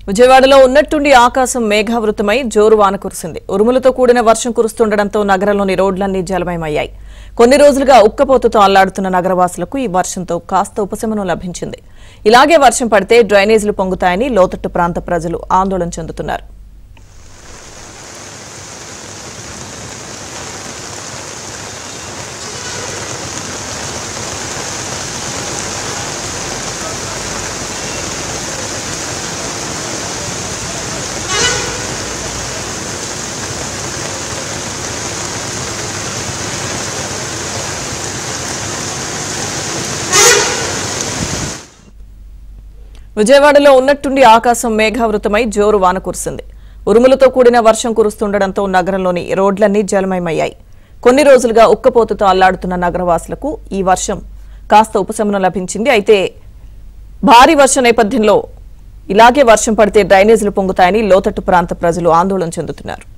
విజయవాడలో ఉన్నట్టుండి ఆకాశం మేఘావృతమై జోరు వాన కురిసింది ఉరుములతో కూడిన వర్షం కురుస్తుండటంతో నగరంలోని రోడ్లన్నీ జలమయమయ్యాయి కొన్ని రోజులుగా ఉక్కపోతతో అల్లాడుతున్న నగరవాసులకు ఈ వర్షంతో కాస్త ఉపశమనం లభించింది ఇలాగే వర్షం పడితే డ్రైనేజీలు పొంగుతాయని లోతట్టు ప్రాంత ప్రజలు ఆందోళన చెందుతున్నారు విజయవాడలో ఉన్నట్టుండి ఆకాశం మేఘావృతమై జోరు వాన కురిసింది ఉరుములతో కూడిన వర్షం కురుస్తుండటంతో నగరంలోని రోడ్లన్నీ జలమయమయ్యాయి కొన్ని రోజులుగా ఉక్కపోతతో అల్లాడుతున్న నగరవాసులకు ఈ వర్షం కాస్త ఉపశమనం లభించింది అయితే భారీ వర్షం నేపథ్యంలో ఇలాగే వర్షం పడితే డ్రైనేజీలు పొంగుతాయని లోతట్టు ప్రాంత ప్రజలు ఆందోళన చెందుతున్నారు